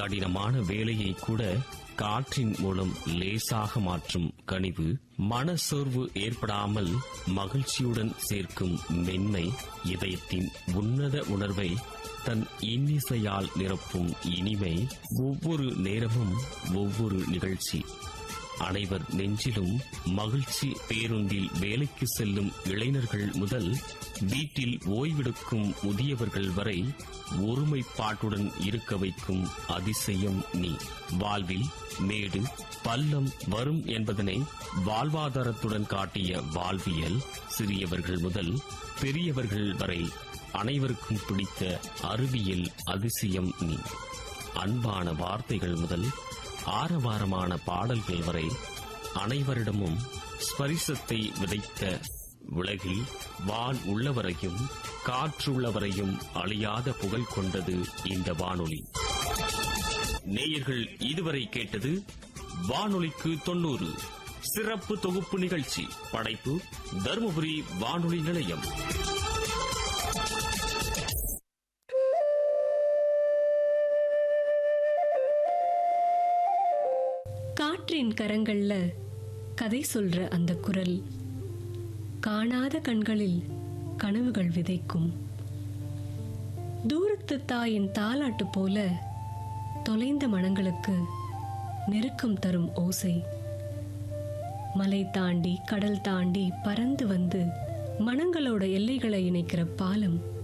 கடினமான வேலையை கூட காற்றின் மூலம் லேசாக மாற்றும் கனிவு மனசோர்வு ஏற்படாமல் மகிழ்ச்சியுடன் சேர்க்கும் மென்மை இதயத்தின் உன்னத உணர்வை தன் இன்னிசையால் நிரப்பும் இனிமை ஒவ்வொரு நேரமும் ஒவ்வொரு நிகழ்ச்சி அனைவர் நெஞ்சிலும் மகிழ்ச்சி பேருந்தில் வேலைக்கு செல்லும் இளைஞர்கள் முதல் வீட்டில் ஓய்வெடுக்கும் முதியவர்கள் வரை ஒருமைப்பாட்டுடன் இருக்க வைக்கும் அதிசயம் நீ வாழ்வில் மேடு பள்ளம் வரும் என்பதனை வாழ்வாதாரத்துடன் காட்டிய வாழ்வியல் சிறியவர்கள் முதல் பெரியவர்கள் வரை அனைவருக்கும் பிடித்த அறிவியல் அதிசயம் நீ அன்பான வார்த்தைகள் முதல் ஆரவாரமான பாடல்கள் வரை அனைவரிடமும் ஸ்பரிசத்தை விதைத்த உலகில் வான் உள்ளவரையும் காற்றுள்ளவரையும் அழியாத புகழ் கொண்டது இந்த வானொலி நேயர்கள் இதுவரை கேட்டது வானொலிக்கு தொண்ணூறு சிறப்பு தொகுப்பு நிகழ்ச்சி படைப்பு தருமபுரி வானொலி நிலையம் காற்றின் கரங்கள்ல கதை சொல்ற அந்த குரல் காணாத கண்களில் கனவுகள் விதைக்கும் தூரத்து தாயின் தாலாட்டு போல தொலைந்த மனங்களுக்கு நெருக்கம் தரும் ஓசை மலை தாண்டி கடல் தாண்டி பறந்து வந்து மனங்களோட எல்லைகளை இணைக்கிற பாலம்